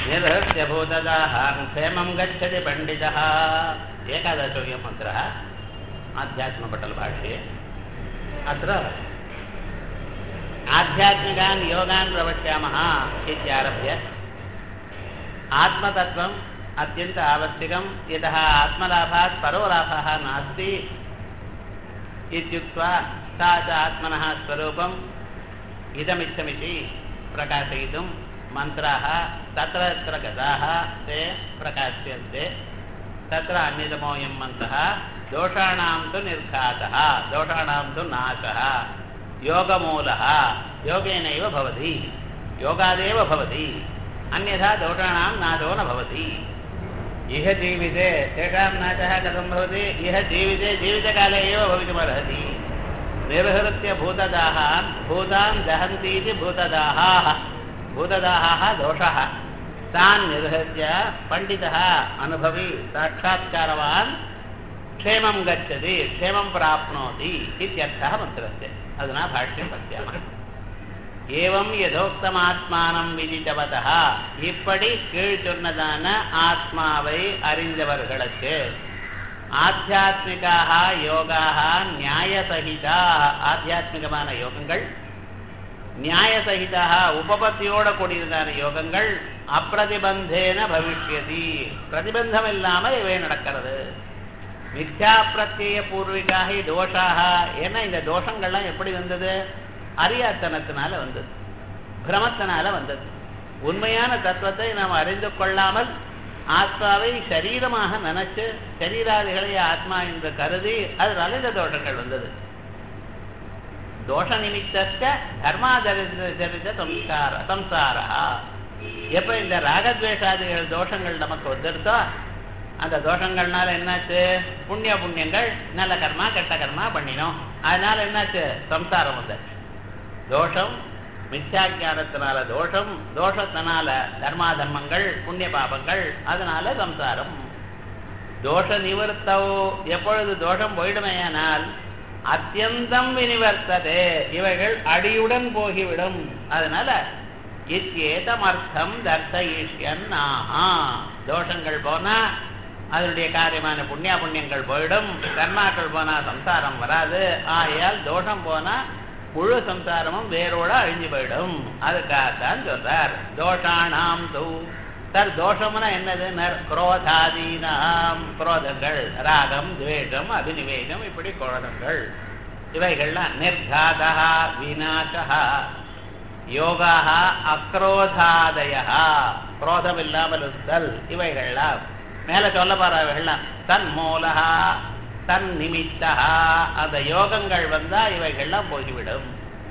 निर्हृत्य भूतदाः क्षेमं गच्छति पण्डितः एकादशोऽयं मन्त्रः आध्यात्मपटलभाष्ये अत्र आध्यात्मिकान् योगान् प्रवक्ष्यामः इत्यारभ्य आत्मतत्त्वम् अत्यन्त आवश्यकं यतः आत्मलाभात् परो लाभः नास्ति इत्युक्त्वा सा च आत्मनः स्वरूपम् इदमित्थमिति प्रकाशयितुं मन्त्राः तत्र तत्र गताः ते प्रकाश्यन्ते तत्र अन्यतमोऽयं मन्त्रः दोषाणां तु निर्घातः दोषाणां तु नाशः योगमूलः योगेनैव भवति योगादेव भवति अन्यथा दोषाणां नाशो न भवति इह जीविते तेषां नाशः कथं भवति इह जीविते जीवितकाले एव भवितुमर्हति निर्हृत्य भूतदाः भूतान् दहन्तीति भूतदाहाः भूतदाहाः दोषः तान् निर्हृत्य पण्डितः अनुभवी साक्षात्कारवान् क्षेमं गच्छति क्षेमं प्राप्नोति इत्यर्थः मन्त्रस्य अधुना भाष्यं पश्यामः ஏவம் யதோக்தமாத்மானம் விதித்தவதா இப்படி கீழ் சொன்னதான ஆத்மாவை அறிந்தவர்களுக்கு ஆத்தியாத்மிகாக யோகாக நியாயசகிதாக ஆத்தியாத்மிகமான யோகங்கள் நியாயசகிதாக உபபத்தியோட கூடியதான யோகங்கள் அப்பிரதிபந்தேன பவிஷ்யதி பிரதிபந்தம் இல்லாமல் இவை நடக்கிறது மித்யா பிரத்யேய பூர்விகாகி தோஷாக ஏன்னா இந்த தோஷங்கள்லாம் எப்படி வந்தது அறியாத்தனத்தினால வந்தது பிரமத்தினால வந்தது உண்மையான தத்துவத்தை நாம் அறிந்து கொள்ளாமல் ஆத்மாவை சரீரமாக நினைச்சு சரீராதிகளை ஆத்மா என்று கருதி அதனால இந்த தோஷங்கள் வந்தது தோஷ நிமித்த தர்மாதரித்த சம்சார சம்சாரா எப்ப இந்த ராகத்வேஷாதிகள் தோஷங்கள் நமக்கு வந்துருத்தோ அந்த தோஷங்கள்னால என்னாச்சு புண்ணிய புண்ணியங்கள் நல்ல கர்மா கெட்ட கர்மா பண்ணினோம் அதனால என்னாச்சு சம்சாரம் வந்தாச்சு தோஷம் மித்யாஜானத்தினால தோஷம் தோஷத்தினால தர்மா தர்மங்கள் புண்ணிய பாபங்கள் அதனால சம்சாரம் தோஷ நிவர்த்தவோ எப்பொழுது தோஷம் போயிடுமேயானால் அத்தியந்தம் வினிவர்த்ததே இவைகள் அடியுடன் போகிவிடும் அதனால இத்தேதமர்த்தம் தர்த்தயிஷ்யன் ஆஹா தோஷங்கள் போனா அதனுடைய காரியமான புண்ணிய புண்ணியங்கள் போயிடும் கர்மாக்கள் போனா சம்சாரம் வராது ஆகையால் தோஷம் போனா முழு சம்சாரமும் வேரோட அழிஞ்சு போயிடும் அதுக்காகத்தான் சொல்றார் தோஷானாம் தூ சார் தோஷம்னா என்னது குரோதாதீனாம் குரோதங்கள் ராகம் துவேஷம் அபினிவேகம் இப்படி குரோதங்கள் இவைகள்லாம் நிர்காதா விநாசா யோகா அக்ரோதாதய குரோதம் இல்லாமல் இருத்தல் இவைகள்லாம் மேல சொல்ல போறவைகள்லாம் தன் மூலகா தன் நிமித்தா அந்த யோகங்கள் வந்தா இவைகள்லாம் போய்விடும்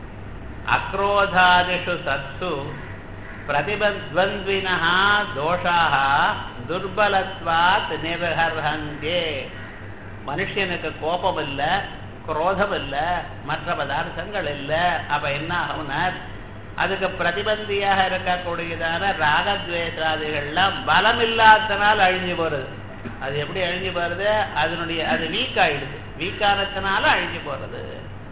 அக்ரோதாதிஷு சத்சு பிரதிபத்வந்த்வினா தோஷாக துர்பலத்வாத் நிர்ஹர்ஹந்தே மனுஷனுக்கு கோபம் இல்லை குரோதம் இல்லை மற்ற பதார்த்தங்கள் இல்லை அப்ப என்ன ஆகும்னார் அதுக்கு பிரதிபந்தியாக இருக்கக்கூடியதான ராகத்வேஷாதிகள்லாம் பலம் இல்லாதனால் அழிஞ்சு போறது அது எப்படி அழிஞ்சு போறது அதனுடைய அது வீக் ஆயிடுது வீக்கானத்தினால அழிஞ்சு போறது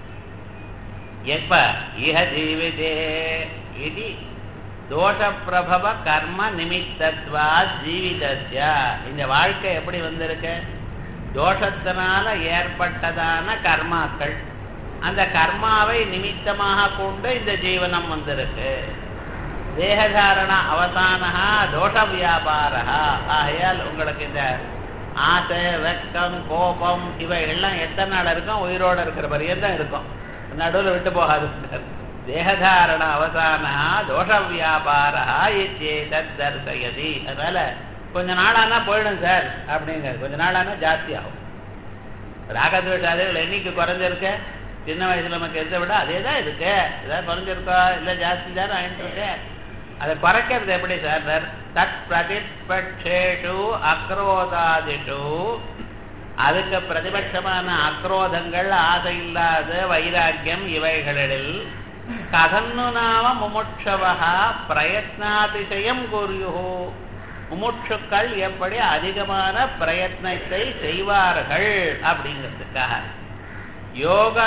எப்ப இஹ ஜீவிதே இது தோஷ பிரபவ கர்ம நிமித்தத்வா ஜீவிதஸ்ய இந்த வாழ்க்கை எப்படி வந்திருக்கு தோஷத்தினால ஏற்பட்டதான கர்மாக்கள் அந்த கர்மாவை நிமித்தமாக கொண்டு இந்த ஜீவனம் வந்திருக்கு தேகதாரண அவசானகா தோஷ வியாபாரா ஆகையால் உங்களுக்கு இந்த ஆசை வெக்கம் கோபம் இவைகள்லாம் எத்தனை நாள் இருக்கும் உயிரோடு இருக்கிற பரியந்தான் இருக்கும் நடுவில் விட்டு போகாது தேகதாரண அவசானா தோஷ வியாபாரா இச்சேதத் தர்சயதி அதனால கொஞ்ச நாளானா போயிடும் சார் அப்படிங்க கொஞ்ச நாளானா ஜாஸ்தி ஆகும் ராகத்வேஷாதிகள் எண்ணிக்கை குறைஞ்சிருக்கு சின்ன வயசுல நமக்கு எதை விட அதே தான் இருக்கு ஏதாவது குறைஞ்சிருக்கா இல்லை ஜாஸ்தி தான் ஆயிட்டு இருக்கு அதை குறைக்கிறது எப்படி சார் தத் பிரதிபட்சேஷு அக்ரோதாதிஷு அதுக்கு பிரதிபட்சமான அக்ரோதங்கள் ஆசை இல்லாத வைராக்கியம் இவைகளில் கதன்னு நாம முமுட்சவா பிரயத்னாதிசயம் கூறியோ முமுட்சுக்கள் எப்படி அதிகமான பிரயத்னத்தை செய்வார்கள் அப்படிங்கிறதுக்காக யோக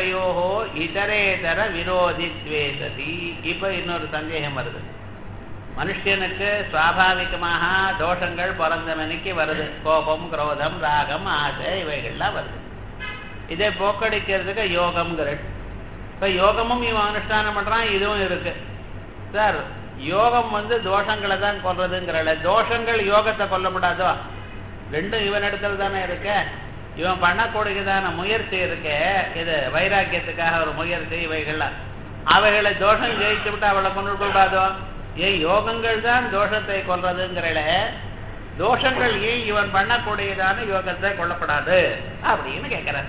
தோஷயோகோ இதரேதர விரோதித்வேசதி இப்ப இன்னொரு சந்தேகம் வருது மனுஷனுக்கு சுவாபாவிகமாக தோஷங்கள் பிறந்தவனுக்கு வருது கோபம் குரோதம் ராகம் ஆசை இவைகள்லாம் வருது இதை போக்கடிக்கிறதுக்கு யோகம்ங்கிற இப்போ யோகமும் இவன் அனுஷ்டானம் பண்ணுறான் இதுவும் இருக்கு சார் யோகம் வந்து தோஷங்களை தான் கொல்றதுங்கிறல தோஷங்கள் யோகத்தை கொல்லப்படாதோ ரெண்டும் இவன் இடத்துல தானே இருக்க இவன் பண்ணக்கூடியதான முயற்சி இருக்கே இது வைராக்கியத்துக்காக ஒரு முயற்சி இவைகள்லாம் அவைகளை தோஷம் ஜெயிச்சு விட்டு அவளை கொண்டு கூடாதோ ஏன் யோகங்கள் தான் தோஷத்தை கொல்றதுங்கிறல தோஷங்கள் ஏன் இவன் பண்ணக்கூடியதான யோகத்தை கொல்லப்படாது அப்படின்னு கேட்கிறார்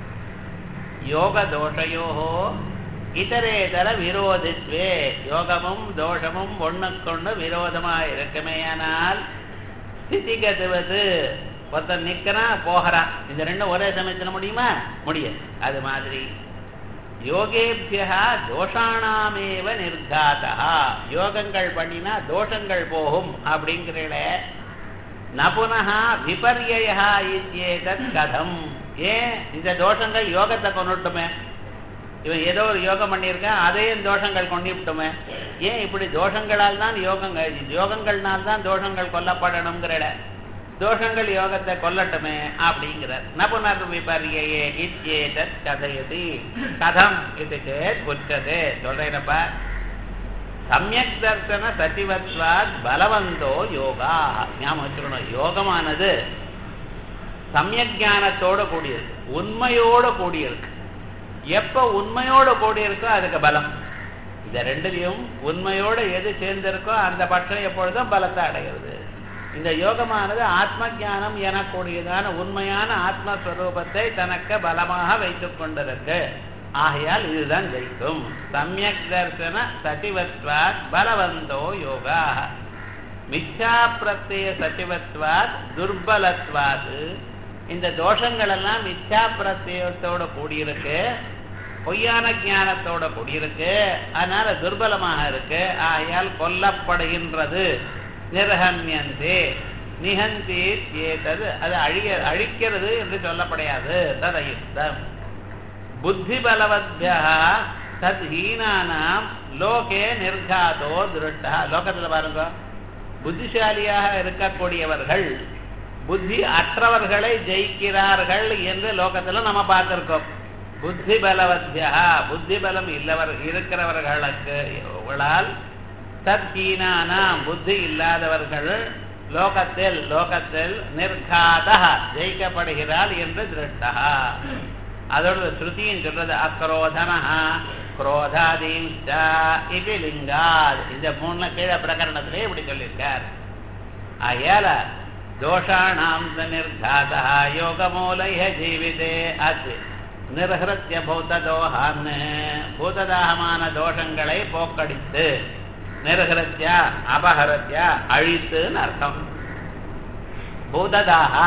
யோக தோஷயோகோ இதரேதர விரோதித்வே யோகமும் தோஷமும் ஒண்ணுக்கொண்டு விரோதமா இருக்குமேயானால் ஸ்திதிகதுவது ஒருத்தன் நிக்கிறான் போகிறான் இந்த ரெண்டும் ஒரே சமயத்துல முடியுமா முடியாது அது மாதிரி யோகேபியா தோஷானாமேவ நிர்காதா யோகங்கள் பண்ணினா தோஷங்கள் போகும் அப்படிங்கிறல நபுனஹா விபர்யா இத்தியேதத் கதம் ஏன் இந்த தோஷங்கள் யோகத்தை கொண்டுட்டுமே இவன் ஏதோ ஒரு யோகம் பண்ணியிருக்கான் அதையும் தோஷங்கள் கொண்டுவிட்டுமே ஏன் இப்படி தோஷங்களால் தான் யோகங்கள் யோகங்கள்னால் தான் தோஷங்கள் கொல்லப்படணுங்கிற தோஷங்கள் யோகத்தை கொல்லட்டுமே அப்படிங்கிறார் நபுனர் விபர்யே இத்யேதத் கதையதி கதம் இது சேத் உச்சதே சொல்றேனப்பா சமயக் தர்சன சச்சிவத்வாத் பலவந்தோ யோகா ஞாபகம் வச்சுக்கணும் யோகமானது சமயக் ஞானத்தோட கூடியிருக்கு உண்மையோட கூடியிருக்கு எப்ப உண்மையோட கூடியிருக்கோ அதுக்கு பலம் இந்த ரெண்டுலையும் உண்மையோட எது சேர்ந்திருக்கோ அந்த பட்சம் எப்பொழுதும் பலத்தை அடைகிறது இந்த யோகமானது ஆத்ம ஜானம் எனக்கூடியதான உண்மையான ஆத்மஸ்வரூபத்தை தனக்கு பலமாக வைத்துக் கொண்டிருக்கு ஆகையால் இதுதான் ஜெயிக்கும் சமயக் தர்சன சச்சிவத்வாத் பலவந்தோ யோகா மிச்சா பிரத்ய சச்சிவத்வாத் துர்பலத்வாத் இந்த தோஷங்கள் எல்லாம் மிச்சா பிரத்யத்தோட கூடியிருக்கு பொய்யான ஞானத்தோட கூடியிருக்கு அதனால துர்பலமாக இருக்கு ஆகையால் கொல்லப்படுகின்றது நிர்ஹன்யந்தே நிகந்தி ஏதது அது அழிய அழிக்கிறது என்று சொல்லப்படையாது ததயுக்தம் புத்தி பலவத்யா தத் ஹீனானாம் லோகே நிர்காதோ திருட்டா லோகத்துல பாருங்க புத்திசாலியாக இருக்கக்கூடியவர்கள் புத்தி அற்றவர்களை ஜெயிக்கிறார்கள் என்று லோகத்துல நம்ம பார்த்திருக்கோம் புத்தி பலவத்யா புத்தி பலம் இல்லவர் இருக்கிறவர்களுக்கு தத்ஹீனானாம் புத்தி இல்லாதவர்கள் லோகத்தில் லோகத்தில் நிர்காத ஜெயிக்கப்படுகிறாள் என்று திருட்டா அதோட ஸ்ருதியும் சொல்றது அக்ரோதனா குரோதாதீஷ்டா இது லிங்காத் இந்த மூணு கீழே பிரகரணத்திலே இப்படி சொல்லியிருக்கார் அயல தோஷாணாம் நிர்காதா யோகமூலைய ஜீவிதே அத் நிர்ஹிருத்திய பூததோகான் பூததாகமான தோஷங்களை போக்கடித்து நிர்ஹிருத்திய அபஹரத்திய அழித்துன்னு அர்த்தம் பூததாக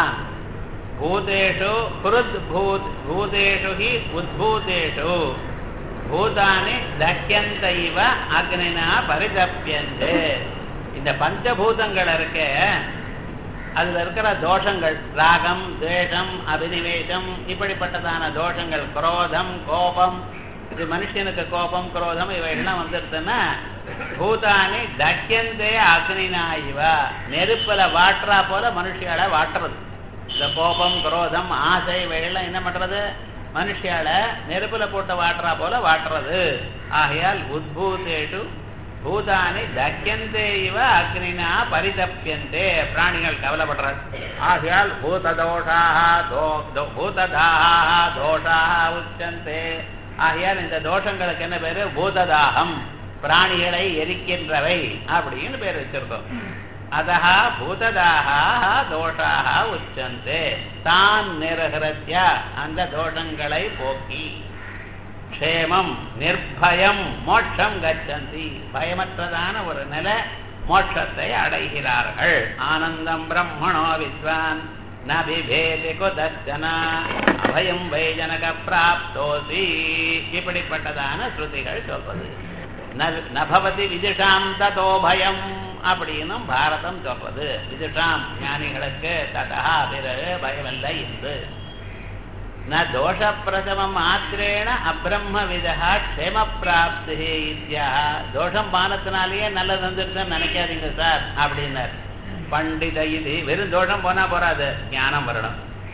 பூதேஷு ஹிருத் பூத் பூதேஷு ஹி உத்பூதேஷு பூதானி தக்கியந்தைவ அக்னினா பரிதப்பியந்து இந்த பஞ்சபூதங்கள் இருக்க அதுல இருக்கிற தோஷங்கள் ராகம் துவேஷம் அபினிவேஷம் இப்படிப்பட்டதான தோஷங்கள் குரோதம் கோபம் இது மனுஷனுக்கு கோபம் குரோதம் இவைகள்லாம் வந்துருதுன்னா பூதானி தக்கியந்தே அக்னினா இவ நெருப்புல வாட்டுறா போல மனுஷியால வாட்டுறது இந்த கோபம் குரோதம் ஆசை இவைகள்லாம் என்ன பண்றது மனுஷியால நெருப்புல போட்டு வாட்டுறா போல வாட்டுறது ஆகையால் உத்பூதேஷு பூதானி தக்கியந்தே இவ அக்னினா பரிதப்பியந்தே பிராணிகள் கவலைப்படுறது ஆகையால் பூததோஷாக பூததாக தோஷாக உச்சந்தே ஆகையால் இந்த தோஷங்களுக்கு என்ன பேரு பூததாகம் பிராணிகளை எரிக்கின்றவை அப்படின்னு பேர் வச்சிருக்கோம் அதா பூததாக தோஷாக உச்சந்தே தான் நிரகரத்திய அந்த தோஷங்களை போக்கி க்ஷேமம் நிர்பயம் மோட்சம் கச்சந்தி பயமற்றதான ஒரு நிலை மோட்சத்தை அடைகிறார்கள் ஆனந்தம் பிரம்மணோ வித்வான் நபிபேதி குதச்சன அபயம் வைஜனக பிராப்தோசி இப்படிப்பட்டதான ஸ்ருதிகள் சொல்வது நபவதி விதிஷாம் ததோ பயம் அப்படின்னும் பாரதம் சொல்றது விதிஷாம் ஞானிகளுக்கு ததா பிறகு பயமில்லை என்று ந தோஷப்பிரதமம் மாத்திரேன அப்ரம்மவிதா க்ஷேம பிராப்தி இத்தியா தோஷம் பானத்தினாலேயே நல்லது வந்துருச்சுன்னு நினைக்காதீங்க சார் அப்படின்னார் பண்டித இது வெறும் தோஷம் போனா போறாது ஞானம் வரணும்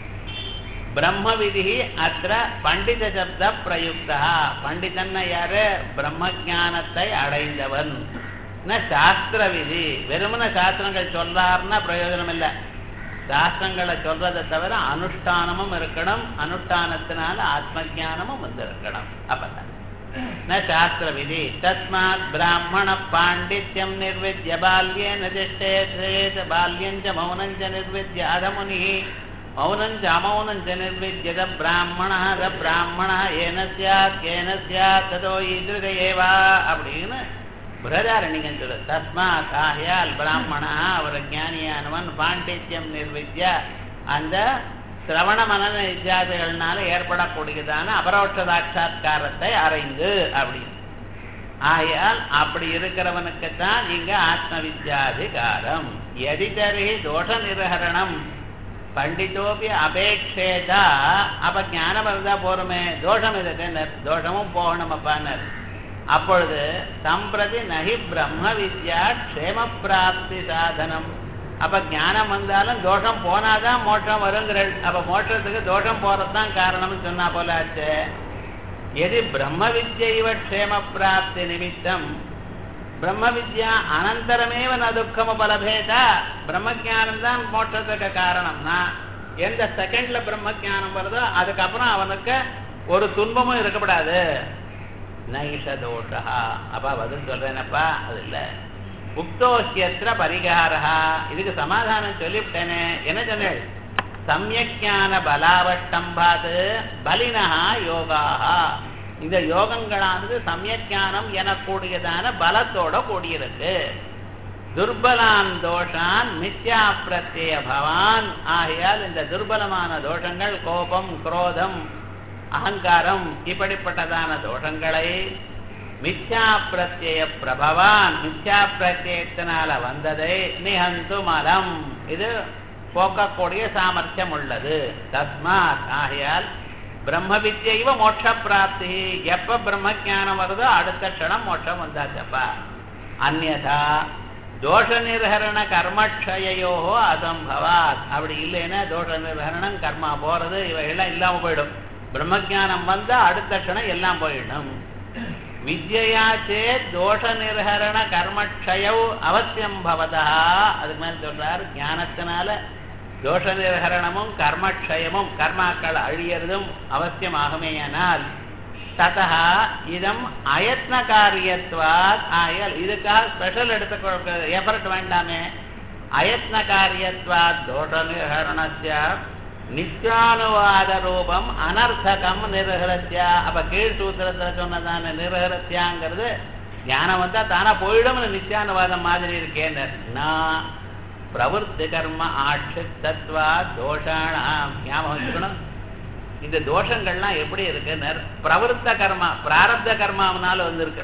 பிரம்ம விதி அத்த பண்டித சப்த பிரயுக்தா பண்டிதன்னா யாரு பிரம்ம ஞானத்தை அடைந்தவன் ந சாஸ்திர விதி வெறுமன சாஸ்திரங்கள் சொல்லார்னா பிரயோஜனம் இல்லை சாஸ்திரங்களை சொல்றதை தவிர அனுஷ்டானமும் இருக்கணும் அனுஷ்டானத்தினால ஆத்ம ஜானமும் வந்து இருக்கணும் அப்பதான் ந சாஸ்திர விதி தஸ்மாத் பிராமண பாண்டித்யம் நிர்வித்ய பால்யேன திஷ்டேத் பால்யஞ்ச மௌனஞ்ச நிர்வித்ய அதமுனி மௌனஞ்ச அமௌனஞ்ச நிர்வித்யத பிராமண த பிராமண ஏன சியாத் கேன சியாத் ததோ ஈதிருக ஏவா அப்படின்னு பிரதாரணிகன் சொல்லு தஸ்மாத் ஆகையால் பிராமணா அவர் ஞானியானவன் பாண்டித்யம் நிர்வித்ய அந்த சிரவண மனன இத்தியாதிகள்னால ஏற்படக்கூடியதான அபரோட்ச சாட்சா்காரத்தை அறைந்து அப்படின்னு ஆகையால் அப்படி இருக்கிறவனுக்குத்தான் இங்க ஆத்ம வித்யாதிகாரம் எதிதரி தோஷ நிரகரணம் பண்டிதோபி அபேட்சேதா அப்ப ஞானம் இருந்தா போருமே தோஷம் எதுக்கு தோஷமும் போகணும் அப்பானர் அப்பொழுது சம்பிரதி நகி பிரம்ம வித்யா க்ஷேம பிராப்தி சாதனம் அப்ப ஞானம் வந்தாலும் தோஷம் போனாதான் மோட்சம் வருங்கிறள் அப்ப மோட்சத்துக்கு தோஷம் போறதுதான் காரணம்னு சொன்னா போல ஆச்சு எது பிரம்ம வித்யைவ க்ஷேம பிராப்தி நிமித்தம் பிரம்ம வித்யா அனந்தரமேவ ந துக்கம பலபேதா பிரம்ம ஜானம் தான் மோட்சத்துக்கு காரணம்னா எந்த செகண்ட்ல பிரம்ம ஜானம் வருதோ அதுக்கப்புறம் அவனுக்கு ஒரு துன்பமும் இருக்கப்படாது நைஷ தோஷா அப்பா பதில் சொல்றேனப்பா அது இல்ல உக்தோசியத்திர பரிகாரா இதுக்கு சமாதானம் சொல்லிவிட்டேனே என்ன சொன்னேன் சமயஜான பலாவஷ்டம்பாது பலினா யோகாஹா இந்த யோகங்களானது சமயஜானம் எனக்கூடியதான பலத்தோட கூடியிருக்கு துர்பலான் தோஷான் மித்யா பிரத்யய பவான் ஆகையால் இந்த துர்பலமான தோஷங்கள் கோபம் குரோதம் அகங்காரம் இப்படிப்பட்டதான தோஷங்களை மித்யா பிரத்யய பிரபவான் மித்யா பிரத்யத்தினால வந்ததை நிகந்து மலம் இது போக்கக்கூடிய சாமர்த்தியம் உள்ளது தஸ்மாத் ஆகையால் பிரம்ம வித்யைவ மோட்ச பிராப்தி எப்ப பிரம்ம ஜானம் வருதோ அடுத்த க்ஷணம் மோட்சம் வந்தாச்சப்பா அந்நதா தோஷ நிர்ஹரண கர்மக்ஷயோ அசம்பவாத் அப்படி இல்லைன்னா தோஷ நிர்ஹரணம் கர்மா போறது இவையெல்லாம் இல்லாம போயிடும் பிரம்மஜானம் வந்தா அடுத்த க்ஷணம் எல்லாம் போயிடும் வித்யா சேத் தோஷ நிர்ஹரண கர்மக்ஷயவ் அவசியம் பவதா அதுக்கு மேல சொல்றார் ஞானத்தினால தோஷ நிர்ஹரணமும் கர்மக்ஷயமும் கர்மாக்கள் அழியறதும் அவசியமாகுமேயானால் ததா இதம் அயத்ன காரியத்வாத் ஆயல் இதுக்காக ஸ்பெஷல் எடுத்துக்கொள்ள எஃபர்ட் வேண்டாமே அயத்ன காரியத்வாத் தோஷ நிர்ஹரணஸ்ய நித்யானுவாத ரூபம் அனர்த்தகம் நிர்ஹரத்யா அப்ப கீழ் சூத்திரத்துல சொன்னதான நிர்ஹரத்யாங்கிறது ஞானம் வந்தா தானா போயிடும்னு நித்யானுவாதம் மாதிரி இருக்கேன்னு நான் பிரவருத்தி கர்ம ஆட்சித்தத்வா தோஷானாம் ஞாபகம் வச்சுக்கணும் இந்த தோஷங்கள்லாம் எப்படி இருக்குன்னு பிரவருத்த கர்மா பிராரப்த கர்மாவனால வந்திருக்கு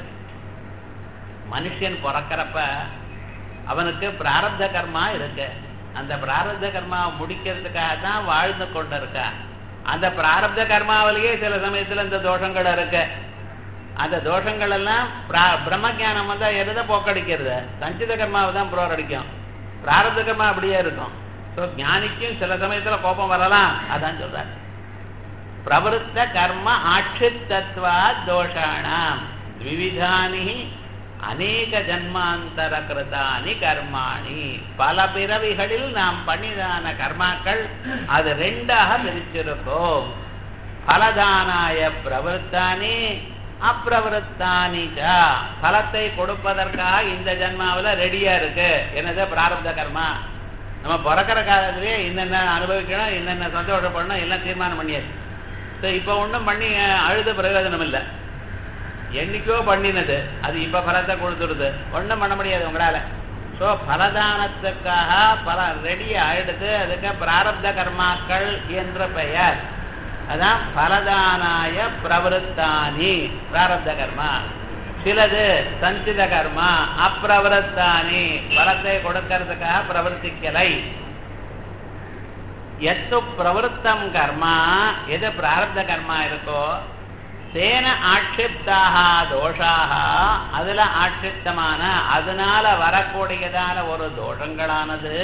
மனுஷன் பிறக்கிறப்ப அவனுக்கு பிராரப்த கர்மா இருக்கு அந்த பிராரப்த கர்மாவை முடிக்கிறதுக்காக தான் வாழ்ந்து கொண்டு இருக்கா அந்த பிராரப்த கர்மாவிலேயே சில சமயத்துல இந்த தோஷங்கள் இருக்கு அந்த தோஷங்கள் எல்லாம் பிரம்ம ஜானம் வந்தா எதை போக்கடிக்கிறது சஞ்சித கர்மாவை தான் புரோரடிக்கும் பிராரப்த கர்மா அப்படியே இருக்கும் ஸோ ஞானிக்கும் சில சமயத்துல கோபம் வரலாம் அதான் சொல்றாரு பிரவருத்த கர்ம ஆட்சித்தத்வா தோஷாணாம் விவிதானி அநேக ஜன்மாந்தர கிருதானி கர்மாணி பல பிறவிகளில் நாம் பண்ணிதான கர்மாக்கள் அது ரெண்டாக பிரிச்சிருக்கோம் பலதானாய பிரவருத்தானி அப்பிரவருத்தானி பலத்தை கொடுப்பதற்காக இந்த ஜன்மாவில் ரெடியா இருக்கு என்னது பிராரப்த கர்மா நம்ம பிறக்கிற காலத்திலேயே என்னென்ன அனுபவிக்கணும் என்னென்ன சந்தோஷப்படணும் எல்லாம் தீர்மானம் பண்ணியாச்சு ஸோ இப்போ ஒன்றும் பண்ணி அழுத பிரயோஜனம் இல்லை என்னைக்கோ பண்ணினது அது இப்போ பலத்தை கொடுத்துடுது ஒன்றும் பண்ண முடியாது உங்களால் ஸோ பலதானத்துக்காக பல ரெடி ஆயிடுது அதுக்கு பிராரப்த கர்மாக்கள் என்ற பெயர் அதான் பலதானாய பிரவருத்தானி பிராரப்த கர்மா சிலது சஞ்சித கர்மா அப்பிரவருத்தானி பலத்தை கொடுக்கறதுக்காக பிரவர்த்திக்கலை எத்து பிரவருத்தம் கர்மா எது பிராரப்த கர்மா இருக்கோ தேன ஆட்சிப்தாக தோஷாக அதுல ஆட்சிப்தமான அதனால வரக்கூடியதான ஒரு தோஷங்களானது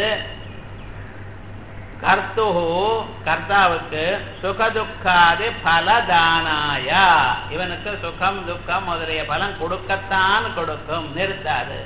கர்த்து கர்த்தாவுக்கு சுகதுக்காதி பலதானாய இவனுக்கு சுகம் துக்கம் முதலிய பலம் கொடுக்கத்தான் கொடுக்கும் நிறுத்தாது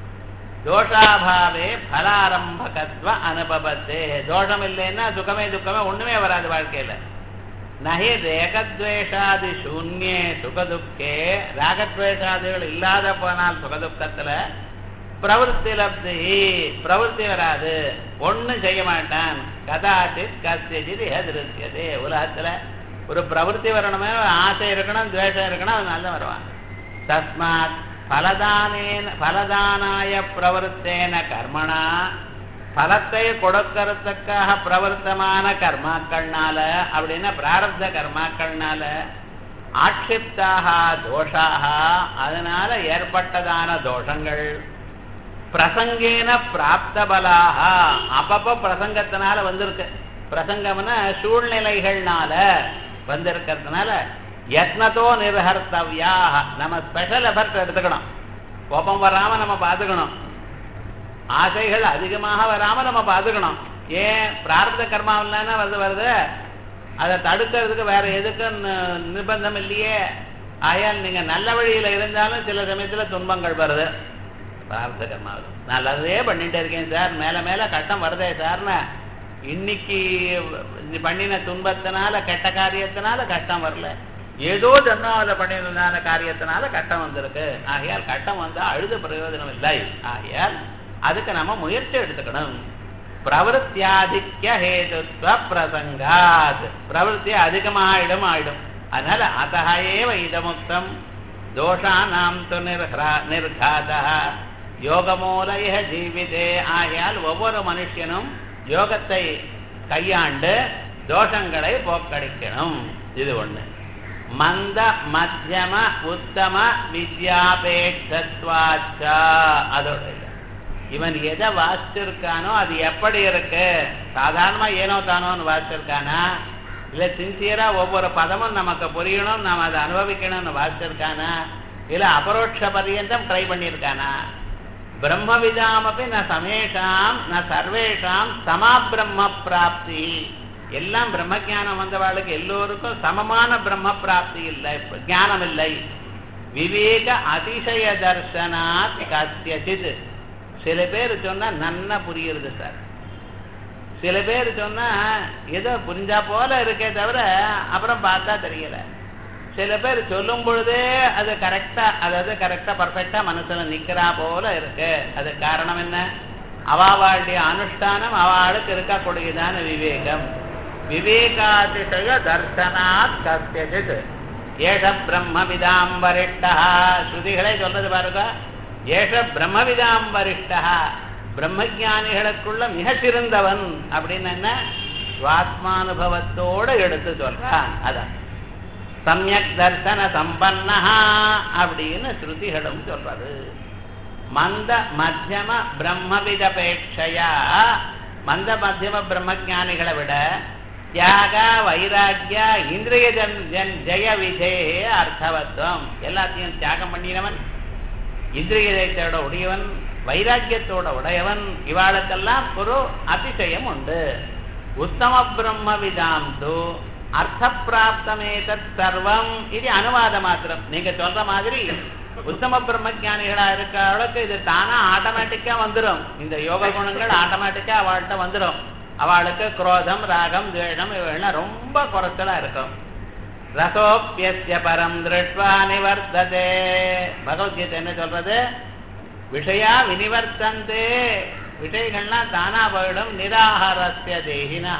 தோஷாபாவே பலாரம்பகத்வ அனுபவத்தே தோஷம் இல்லைன்னா சுகமே துக்கமே ஒண்ணுமே வராது வாழ்க்கையில நகி ரேகத்வேஷாதி சூன்யே சுகதுக்கே ராகத்வேஷாதிகள் இல்லாத போனால் சுகதுக்கத்துல பிரவருத்தி லப்தி பிரவருத்தி வராது ஒண்ணும் செய்ய மாட்டான் கதாச்சித் கசித் எதிர்த்தியதே உலகத்துல ஒரு பிரவருத்தி வரணுமே ஆசை இருக்கணும் துவேஷம் இருக்கணும் அது நல்லா வருவான் தஸ்மாத் பலதானேன பலதானாய பிரவருத்தேன கர்மணா பலத்தை கொடுக்கறதுக்காக பிரவர்த்தமான கர்மாக்கள்னால அப்படின்னா பிராரப்த கர்மாக்கள்னால ஆட்சிப்தாக தோஷாக அதனால ஏற்பட்டதான தோஷங்கள் பிரசங்கேன பிராப்த பலாக அப்பப்போ பிரசங்கத்தினால வந்திருக்கு பிரசங்கம்னா சூழ்நிலைகள்னால வந்திருக்கிறதுனால யத்னத்தோ நிர்ஹர்த்தவியாக நம்ம ஸ்பெஷல் எஃபர்ட் எடுத்துக்கணும் கோபம் வராம நம்ம பார்த்துக்கணும் ஆசைகள் அதிகமாக வராம நம்ம பார்த்துக்கணும் ஏன் பிரார்த்த கர்மாவில்னா வருது வருது அதை தடுக்கிறதுக்கு வேற எதுக்கும் நி- நிர்பந்தம் இல்லையே ஆயால் நீங்க நல்ல வழியில இருந்தாலும் சில சமயத்துல துன்பங்கள் வருது பிரார்த்த கர்மாவில் நல்லதே பண்ணிட்டு இருக்கேன் சார் மேல மேல கட்டம் வருதே சார்னு இன்னைக்கு இது பண்ணின துன்பத்தினால கெட்ட காரியத்தினால கஷ்டம் வரல ஏதோ ஜன்மாவில பண்ணினதான காரியத்தினால கட்டம் வந்திருக்கு ஆகையால் கட்டம் வந்தா அழுத பிரயோஜனம் இல்லை ஆகையால் அதுக்கு நம்ம முயற்சி எடுத்துக்கணும் பிரவருத்தியாதிக்க ஹேதுத்வ பிரசங்காத் பிரவருத்தி அதிகமாயிடும் ஆயிடும் அதனால அத்தகையேவ இதமுக்தம் தோஷானாம் து நிர்ஹா நிர்காதா யோகமூலைய ஜீவிதே ஆகையால் ஒவ்வொரு மனுஷனும் யோகத்தை கையாண்டு தோஷங்களை போக்கடிக்கணும் இது ஒண்ணு மந்த மத்தியம உத்தம வித்யாபேட்சத்வாச்சா அதோட இல்ல. இவன் எதை வாசிச்சிருக்கானோ அது எப்படி இருக்கு சாதாரணமா ஏனோ தானோன்னு வாசிச்சிருக்கானா இல்ல சின்சியரா ஒவ்வொரு பதமும் நமக்கு புரியணும் நாம அதை அனுபவிக்கணும்னு வாசிச்சிருக்கானா இல்ல அபரோட்ச பரியந்தம் ட்ரை பண்ணியிருக்கானா பிரம்மவிதாமப்பி ந சமேஷாம் ந சர்வேஷாம் சமா பிரம்ம பிராப்தி எல்லாம் பிரம்ம ஞானம் வந்தவாளுக்கு எல்லோருக்கும் சமமான பிரம்ம பிராப்தி இல்லை ஞானம் இல்லை விவேக அதிசய தர்சனாத் கத்தியசித் சில பேர் சொன்னா நன்னா புரியுறது சார் சில பேர் சொன்னா ஏதோ புரிஞ்சா போல இருக்கே தவிர அப்புறம் பார்த்தா தெரியல சில பேர் சொல்லும் பொழுதே அது கரெக்டா அதாவது கரெக்டா பர்ஃபெக்டா மனசுல நிக்கிறா போல இருக்கு அது காரணம் என்ன அவாவாளுடைய அனுஷ்டானம் அவளுக்கு இருக்கக்கூடியதான விவேகம் விவேகாதிசய தர்சனாத் கத்தியஜித் ஏஷ பிரம்மவிதாம் வரிஷ்டா ஸ்ருதிகளை சொல்றது பாருங்க ஏஷ பிரம்மவிதாம் வரிஷ்டா பிரம்மஜானிகளுக்குள்ள மிக சிறந்தவன் அப்படின்னு என்ன சுவாத்மானுபவத்தோட எடுத்து சொல்றான் அதான் சமயக் தர்சன சம்பன்னா அப்படின்னு ஸ்ருதிகளும் சொல்றது மந்த மத்தியம பிரம்மவிதபேட்சையா மந்த மத்தியம பிரம்மஜானிகளை விட தியாக வைராக்கிய இந்திரிய ஜன் ஜன் ஜெய விஜய அர்த்தவத்துவம் எல்லாத்தையும் தியாகம் பண்ணினவன் இந்திரிய ஜெயத்தோட உடையவன் வைராக்கியத்தோட உடையவன் இவாளுக்கெல்லாம் ஒரு அதிசயம் உண்டு உத்தம பிரம்ம விதாந்து அர்த்த பிராப்தமேதத் சர்வம் இது அனுவாத மாத்திரம் நீங்க சொல்ற மாதிரி உத்தம பிரம்மஜானிகளா இருக்க அளவுக்கு இது தானா ஆட்டோமேட்டிக்கா வந்துடும் இந்த யோக குணங்கள் ஆட்டோமேட்டிக்கா அவள்கிட்ட வந்துடும் அவளுக்கு குரோதம் ராகம் துவேஷம் இவைகள்லாம் ரொம்ப குறைச்சலா இருக்கும் ரசோப்பியஸ்ய பரம் திருஷ்வா நிவர்த்ததே பகவத்கீதை என்ன சொல்றது விஷயா வினிவர்த்தந்தே விஷயங்கள்லாம் தானா போயிடும் நிராகாரஸ்ய தேகினா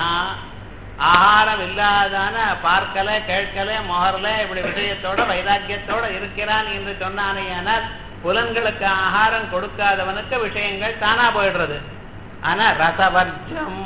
ஆகாரம் இல்லாதான பார்க்கல கேட்கல மொஹர்ல இப்படி விஷயத்தோட வைராக்கியத்தோட இருக்கிறான் என்று சொன்னானேயானால் புலன்களுக்கு ஆகாரம் கொடுக்காதவனுக்கு விஷயங்கள் தானா போயிடுறது ஆனா ரசவர்ஜம்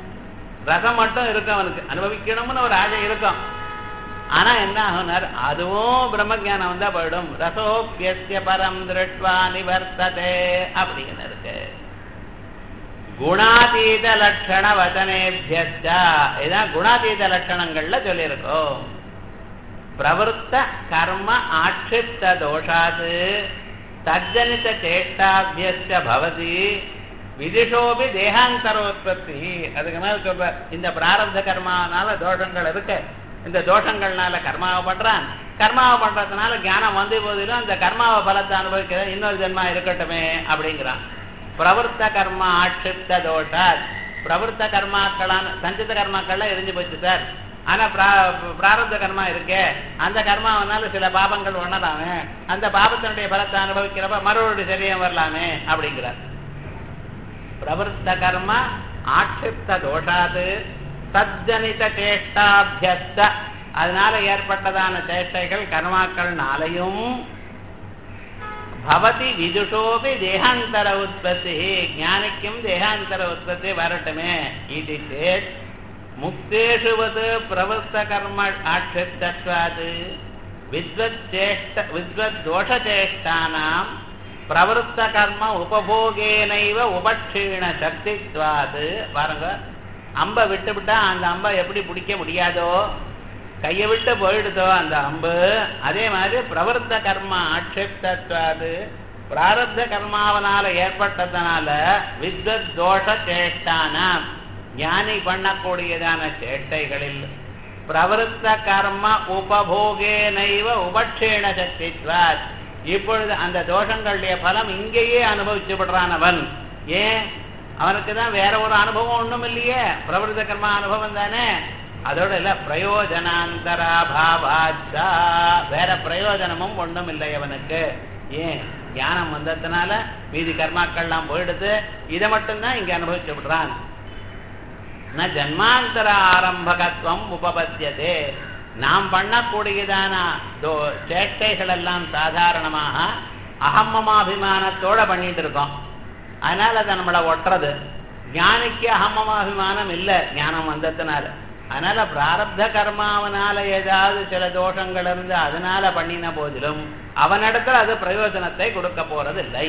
ரசம் மட்டும் இருக்கும் அவனுக்கு அனுபவிக்கணும்னு ஒரு ஆசை இருக்கும் ஆனா என்ன ஆகுனார் அதுவும் பிரம்மஜானம் வந்தா போயிடும் ரசோப்பியஸ்ய பரம் திருஷ்வா நிவர்த்ததே அப்படின்னு இருக்கு குணாதீத லட்சண வசனேபியஸ்ட இதான் குணாதீத லட்சணங்கள்ல சொல்லியிருக்கோம் பிரவருத்த கர்ம ஆட்சிப்த தோஷாது தஜனித சேஷ்டாபியஸ்ட பவதி விதிஷோபி தேகாந்தரோத்பத்தி அதுக்கு மேல சொல்ற இந்த பிராரப்த கர்மானால தோஷங்கள் இருக்கு இந்த தோஷங்கள்னால கர்மாவை பண்றான் கர்மாவை பண்றதுனால ஞானம் வந்து போதிலும் அந்த கர்மாவை பலத்தை அனுபவிக்கிற இன்னொரு ஜென்மா இருக்கட்டுமே அப்படிங்கிறான் பிரவருத்த கர்மா ஆட்சிப்த தோஷாத் பிரவருத்த கர்மாக்களான சஞ்சித கர்மாக்கள்லாம் எரிஞ்சு போச்சு சார் ஆனா பிராரப்த கர்மா இருக்கே அந்த கர்மாவனால சில பாபங்கள் உணராமே அந்த பாபத்தினுடைய பலத்தை அனுபவிக்கிறப்ப மறுபடியும் சரியம் வரலாமே அப்படிங்கிறார் பிரவருத்த கர்ம ஆட்சிப்த தோஷாது சஜ்ஜனித சேஷ்டாபியஸ்த அதனால ஏற்பட்டதான சேஷ்டைகள் கர்மாக்கள்னாலையும் பவதி விதுஷோபி தேகாந்தர உற்பத்தி ஞானிக்கும் தேகாந்தர உற்பத்தி வரட்டுமே இது சேத் முக்தேஷுவது பிரவருத்த கர்ம ஆட்சித்தத்வாது வித்வத் சேஷ்ட வித்வத் தோஷச்சேஷ்டானாம் பிரவருத்த கர்ம உபபோகேனைவ உபக்ஷீண சக்தித்வாது பாருங்க அம்பை விட்டு விட்டா அந்த அம்பை எப்படி பிடிக்க முடியாதோ கையை விட்டு போயிடுதோ அந்த அம்பு அதே மாதிரி பிரவருத்த கர்மா ஆட்சேப்தத்வாது பிராரப்த கர்மாவனால ஏற்பட்டதுனால வித்வத் தோஷ சேஷ்டானாம் ஞானி பண்ணக்கூடியதான சேஷ்டைகளில் பிரவருத்த கர்ம உபபோகேனைவ உபக்ஷேண சக்தித்வாத் இப்பொழுது அந்த தோஷங்களுடைய பலம் இங்கேயே அனுபவிச்சு விடுறான் அவன் ஏன் அவனுக்கு தான் வேற ஒரு அனுபவம் ஒண்ணும் இல்லையே பிரவருத்த கர்மா அனுபவம் தானே அதோட இல்ல பிரயோஜனாந்தராபாவாச்சா வேற பிரயோஜனமும் ஒண்ணும் இல்லை அவனுக்கு ஏன் ஞானம் வந்ததுனால மீதி கர்மாக்கள்லாம் போயிடுது இதை மட்டும்தான் இங்க அனுபவிச்சு விடுறான் ந ஜன்மாந்தர ஆரம்பகத்துவம் உபபத்தியதே நாம் பண்ணக்கூடியதான சேட்டைகள் எல்லாம் சாதாரணமாக அகம்மமாபிமானத்தோட பண்ணிட்டு இருக்கோம் அதனால அதை நம்மளை ஒட்டுறது ஞானிக்கு அகம்மமாபிமானம் இல்லை ஞானம் வந்ததுனால அதனால பிராரப்த கர்மாவனால ஏதாவது சில தோஷங்கள் இருந்து அதனால பண்ணின போதிலும் அவனிடத்துல அது பிரயோஜனத்தை கொடுக்க போறது இல்லை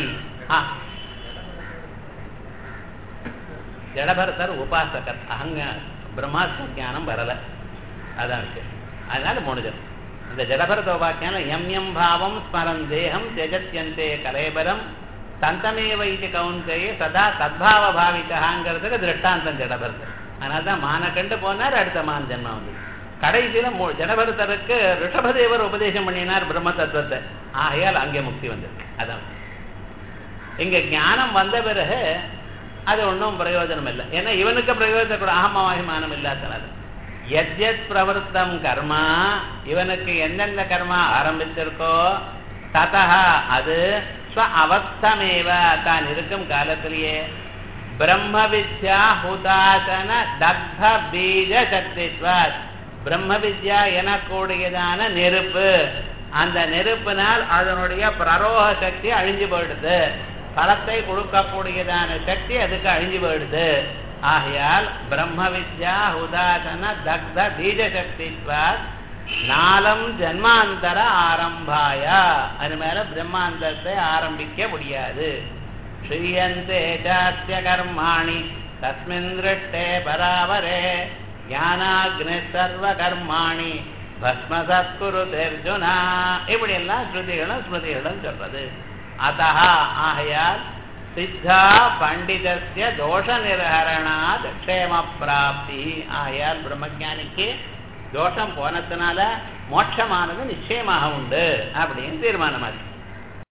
ஜடபரதர் உபாசகர் அகங்க பிரம்மாஸ்ம ஜானம் வரல அதான் விஷயம் அதனால மூணு ஜனம் இந்த ஜடபரத உபாக்கியானம் எம் எம் பாவம் ஸ்மரன் தேகம் தெஜத்யந்தே கலேபரம் தந்தமேவ இது கவுந்தேயே சதா சத்பாவ பாவிக்காங்கிறதுக்கு திருஷ்டாந்தம் ஜடபரதர் அதனால தான் மான கண்டு போனார் அடுத்த மான் ஜென்மா வந்து கடைசியில ஜனபரதருக்கு ரிஷபதேவர் உபதேசம் பண்ணினார் பிரம்ம தத்துவத்தை ஆகையால் அங்கே முக்தி வந்திருக்கு அதான் இங்க ஞானம் வந்த பிறகு அது ஒன்றும் பிரயோஜனம் இல்லை ஏன்னா இவனுக்கு பிரயோஜனம் கூட அகமாபிமானம் இல்லாதனால எத்யத் பிரவருத்தம் கர்மா இவனுக்கு எந்தெந்த கர்மா ஆரம்பிச்சிருக்கோ ததா அது ஸ்வ அவஸ்தமேவ தான் இருக்கும் காலத்திலேயே பிரம்ம வித்யா ஹுதாசன தக்த பீஜ சக்தித்வாத் பிரம்ம வித்யா எனக்கூடியதான நெருப்பு அந்த நெருப்பினால் அதனுடைய பிரரோக சக்தி அழிஞ்சு போயிடுது பலத்தை கொடுக்கக்கூடியதான சக்தி அதுக்கு அழிஞ்சு போயிடுது ஆகையால் பிரம்ம வித்யா உதாசன தக்த பீஜ சக்தித்வாத் நாலம் ஜன்மாந்தர ஆரம்பாயா அது மேல பிரம்மாந்தரத்தை ஆரம்பிக்க முடியாது ஸ்ரீயந்தே சாத்திய கர்மாணி தஸ்மின் திருஷ்டே பராவரே ஞானாக்னி சர்வ கர்மாணி பஸ்மசத்குரு தெர்ஜுனா இப்படி எல்லாம் ஸ்ருதிகளும் ஸ்மிருதிகளும் சொல்றது அத்தா ஆகையால் சித்தா பண்டிதஸ்ய தோஷ நிர்ஹரணாத் க்ஷேம பிராப்தி ஆகையால் பிரம்மஜானிக்கு தோஷம் போனதுனால மோட்சமானது நிச்சயமாக உண்டு அப்படின்னு தீர்மானமாச்சு